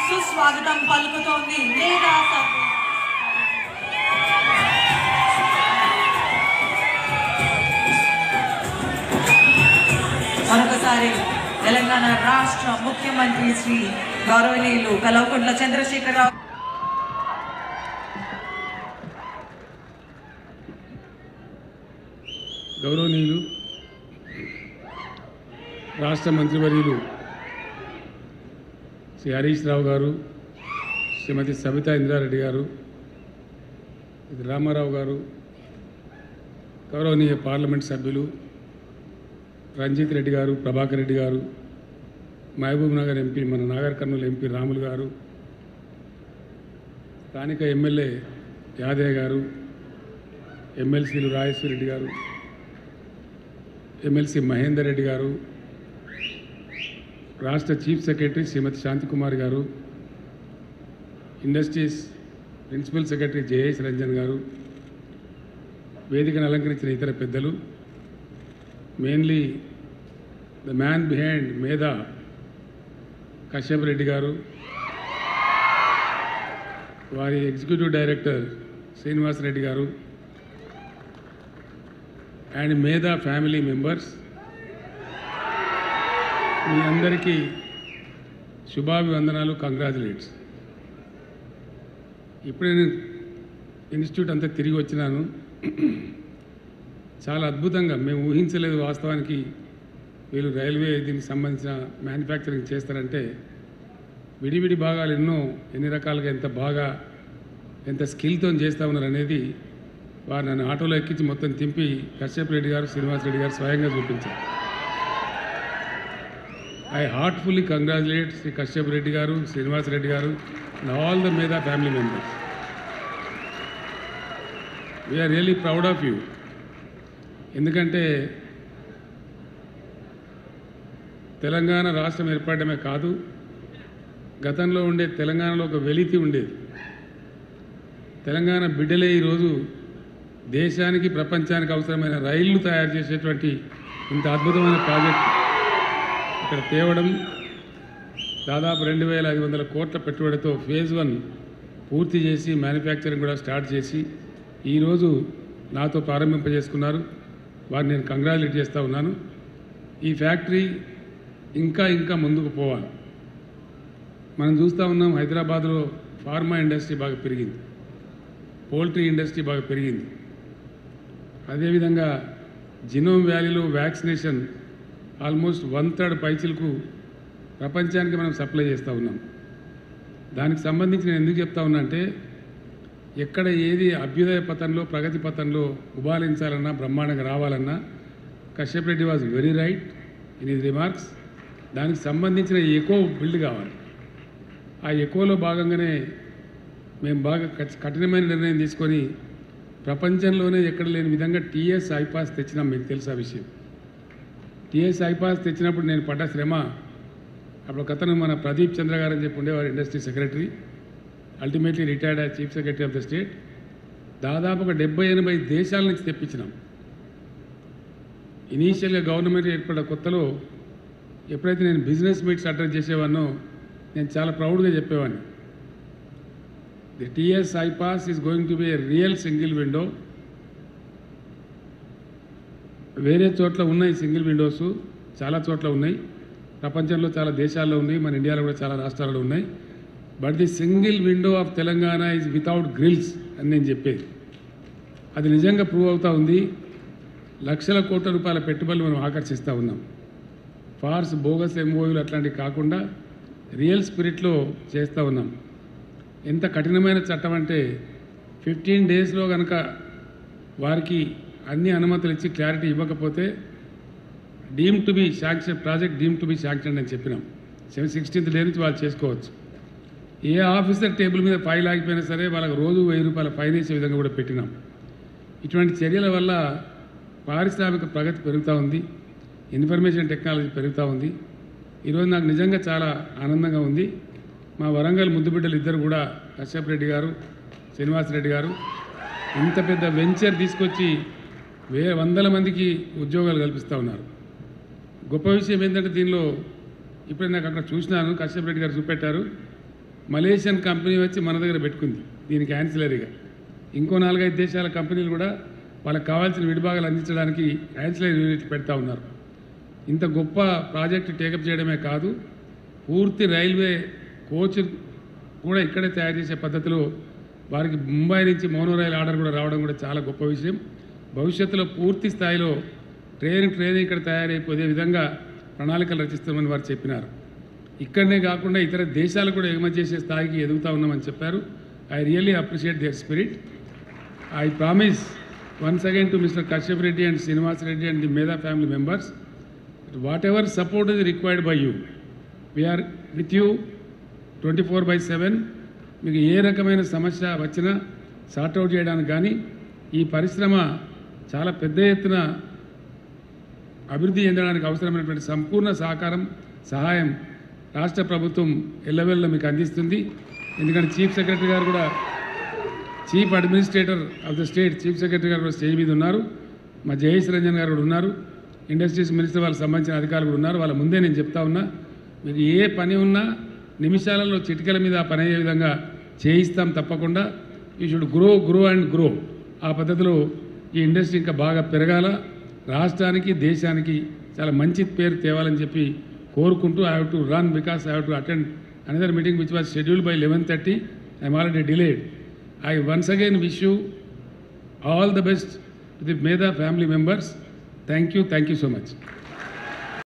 సుస్వాగతం పలుకుతోంది మేధా సర్వే మరొకసారి తెలంగాణ రాష్ట్ర ముఖ్యమంత్రి శ్రీ గౌరవనీయులు కల్వకుంట్ల చంద్రశేఖరరావు గౌరవనీయులు రాష్ట్ర మంత్రివర్యులు శ్రీ హరీష్ రావు గారు శ్రీమతి సబితా ఇంద్రారెడ్డి గారు శ్రీ రామారావు గారు గౌరవనీయ పార్లమెంట్ సభ్యులు రంజిత్ రెడ్డి గారు ప్రభాకర్ రెడ్డి గారు మహబూబ్ నగర్ ఎంపీ మన నాగర్ కర్నూలు ఎంపీ రాములు గారు స్థానిక ఎమ్మెల్యే యాదయ్య గారు ఎమ్మెల్సీలు రాజేశ్వర రెడ్డి గారు ఎమ్మెల్సీ మహేందర్ రెడ్డి గారు రాష్ట్ర chief secretary Shrimati Shantikumar garu industries principal secretary Jayesh Ranjan garu వేదికను అలంకరించిన ఇతర పెద్దలు మెయిన్లీ ద మ్యాన్ బిహైండ్ మేధా కశ్యప్ రెడ్డి గారు వారి executive director Srinivas Reddy garu and మేధా ఫ్యామిలీ మెంబర్స్ మీ అందరికీ శుభాభివందనాలు కంగ్రాచులేట్స్ ఇప్పుడే నేను ఇన్స్టిట్యూట్ అంతా తిరిగి వచ్చినాను చాలా అద్భుతంగా మేము ఊహించలేదు వాస్తవానికి వీళ్ళు రైల్వే దీనికి సంబంధించిన మ్యానుఫ్యాక్చరింగ్ చేస్తారంటే విడివిడి భాగాలు ఎన్నో ఎన్ని రకాలుగా ఎంత బాగా ఎంత స్కిల్తో చేస్తూ ఉన్నారు అనేది వారు నన్ను ఆటోలో ఎక్కించి మొత్తం తింపి కశ్యప్ రెడ్డి గారు శ్రీనివాస్ రెడ్డి గారు స్వయంగా చూపించారు I heartfully congratulate Shri Kashyap Reddy garu Srinivas Reddy garu and all the Medha family members we are really proud of you ఎందుకంటే తెలంగాణ రాష్ట్రం ఏర్పడమే కాదు గతంలో ఉండే తెలంగాణలో ఒక వెలితి ఉండేది తెలంగాణ బిడ్డలే ఈరోజు దేశానికి ప్రపంచానికి అవసరమైన రైళ్లు తయారు చేసేటువంటి ఇంత అద్భుతమైన ప్రాజెక్ట్ ఇక్కడ తేవడం దాదాపు రెండు వేల ఐదు వందల కోట్ల పెట్టుబడితో ఫేజ్ వన్ పూర్తి చేసి మ్యానుఫ్యాక్చరింగ్ కూడా స్టార్ట్ చేసి ఈరోజు నాతో ప్రారంభింపజేసుకున్నారు వారిని నేను కంగ్రాచులేట్ చేస్తూ ఉన్నాను ఈ ఫ్యాక్టరీ ఇంకా ఇంకా ముందుకు పోవాలి మనం చూస్తూ ఉన్నాం హైదరాబాద్లో ఫార్మా ఇండస్ట్రీ బాగా పెరిగింది పోల్ట్రీ ఇండస్ట్రీ బాగా పెరిగింది అదేవిధంగా జినోమ్ వ్యాలీలో వ్యాక్సినేషన్ ఆల్మోస్ట్ వన్ థర్డ్ పైచిలకు ప్రపంచానికి మనం సప్లై చేస్తూ ఉన్నాం దానికి సంబంధించి నేను ఎందుకు చెప్తా ఉన్నా అంటే ఎక్కడ ఏది అభ్యుదయ పథంలో ప్రగతి పథంలో ఉబాలించాలన్నా బ్రహ్మాండంగా రావాలన్నా Kashyap Reddy was very right in his remarks దానికి సంబంధించిన ఎకో బిల్డ్ కావాలి ఆ ఎకోలో భాగంగానే మేము బాగా కఠి- కఠినమైన నిర్ణయం తీసుకొని ప్రపంచంలోనే ఎక్కడ లేని విధంగా టీఎస్ ఐపాస్ తెచ్చినాం మీకు తెలుసా విషయం టీఎస్ ఐపాస్ తెచ్చినప్పుడు నేను పడ్డ శ్రమ అప్పుడు ఒక అతను మన ప్రదీప్ చంద్ర గారు అని చెప్పి ఉండేవారు industry secretary ultimately retired as chief secretary of the state దాదాపు ఒక డెబ్బై ఎనభై దేశాల నుంచి తెప్పించినాం ఇనీషియల్గా గవర్నమెంట్ ఏర్పడ్డ కొత్తలో ఎప్పుడైతే నేను బిజినెస్ మీట్స్ అడ్రస్ చేసేవాడినో నేను చాలా ప్రౌడ్గా చెప్పేవాడిని the TS iPASS is going to be a real single window వేరే చోట్ల ఉన్నాయి సింగిల్ విండోస్ చాలా చోట్ల ఉన్నాయి ప్రపంచంలో చాలా దేశాల్లో ఉన్నాయి మన ఇండియాలో కూడా చాలా రాష్ట్రాల్లో ఉన్నాయి but the single window of Telangana is without grills అని నేను చెప్పేది అది నిజంగా ప్రూవ్ అవుతా ఉంది లక్షల కోట్ల రూపాయల పెట్టుబడులు మనం ఆకర్షిస్తూ ఉన్నాం ఫార్స్ బోగస్ ఎంఓయూలు అట్లాంటివి కాకుండా రియల్ స్పిరిట్లో చేస్తూ ఉన్నాం ఎంత కఠినమైన చట్టం అంటే ఫిఫ్టీన్ డేస్లో కనుక వారికి అన్ని అనుమతులు ఇచ్చి క్లారిటీ ఇవ్వకపోతే deem to be sanction project deem to be sanction అని చెప్పినాం సెవెన్ సిక్స్టీన్త్ డే నుంచి వాళ్ళు చేసుకోవచ్చు ఏ ఆఫీసర్ టేబుల్ మీద ఫైల్ ఆగిపోయినా సరే వాళ్ళకి రోజు వెయ్యి రూపాయల ఫైన్ వేసే విధంగా కూడా పెట్టినాం ఇటువంటి చర్యల వల్ల పారిశ్రామిక ప్రగతి పెరుగుతూ ఉంది ఇన్ఫర్మేషన్ టెక్నాలజీ పెరుగుతూ ఉంది ఈరోజు నాకు నిజంగా చాలా ఆనందంగా ఉంది మా వరంగల్ ముద్దుబిడ్డలు ఇద్దరు కూడా కశ్యప్ రెడ్డి గారు శ్రీనివాస్ రెడ్డి గారు ఇంత పెద్ద వెంచర్ తీసుకొచ్చి వే వందల మందికి ఉద్యోగాలు కల్పిస్తూ ఉన్నారు గొప్ప విషయం ఏంటంటే దీనిలో ఇప్పుడే నాకు అక్కడ చూసినాను కశ్యప్ రెడ్డి గారు చూపెట్టారు మలేషియన్ కంపెనీ వచ్చి మన దగ్గర పెట్టుకుంది దీనికి యాన్సిలరీగా ఇంకో నాలుగైదు దేశాల కంపెనీలు కూడా వాళ్ళకి కావాల్సిన విడిభాగాలు అందించడానికి యాన్సిలరీ యూనిట్లు పెడతా ఉన్నారు ఇంత గొప్ప ప్రాజెక్టు టేకప్ చేయడమే కాదు పూర్తి రైల్వే కోచ్ కూడా ఇక్కడే తయారు చేసే పద్ధతిలో వారికి ముంబై నుంచి మోనో రైల్ ఆర్డర్ కూడా రావడం కూడా చాలా గొప్ప విషయం భవిష్యత్తులో పూర్తి స్థాయిలో ట్రైన్ ట్రైన్ ఇక్కడ తయారైపోయే విధంగా ప్రణాళికలు రచిస్తామని వారు చెప్పినారు ఇక్కడనే కాకుండా ఇతర దేశాలు కూడా ఎగుమతి చేసే స్థాయికి ఎదుగుతా ఉన్నామని చెప్పారు I really appreciate their spirit I promise once again to mister Kashyap Reddy and Srinivas Reddy and the Medha family members whatever support is required by you we are with you twenty four by seven మీకు ఏ రకమైన సమస్య వచ్చినా సార్ట్అవుట్ చేయడానికి కానీ ఈ పరిశ్రమ చాలా పెద్ద ఎత్తున అభివృద్ధి చెందడానికి అవసరమైనటువంటి సంపూర్ణ సహకారం సహాయం రాష్ట్ర ప్రభుత్వం ఎల్లవెల్ల మీకు అందిస్తుంది ఎందుకంటే చీఫ్ సెక్రటరీ గారు కూడా chief administrator of the state chief secretary garu కూడా స్టేజ్ మీద ఉన్నారు మా జయేష్ రంజన్ గారు కూడా ఉన్నారు ఇండస్ట్రీస్ మినిస్టర్ వాళ్ళకి సంబంధించిన అధికారులు కూడా ఉన్నారు వాళ్ళ ముందే నేను చెప్తా ఉన్నా మీకు ఏ పని ఉన్నా నిమిషాలలో చిటికల మీద ఆ పని అయ్యే విధంగా చేయిస్తాం తప్పకుండా you should grow grow and grow ఆ పద్ధతిలో ఈ ఇండస్ట్రీ ఇంకా బాగా పెరగాల రాష్ట్రానికి దేశానికి చాలా మంచి పేరు తేవాలని చెప్పి కోరుకుంటూ I have to run because I have to attend another meeting which was scheduled by eleven thirty I'm already delayed I once again wish you all the best to the Medha family members thank you thank you so much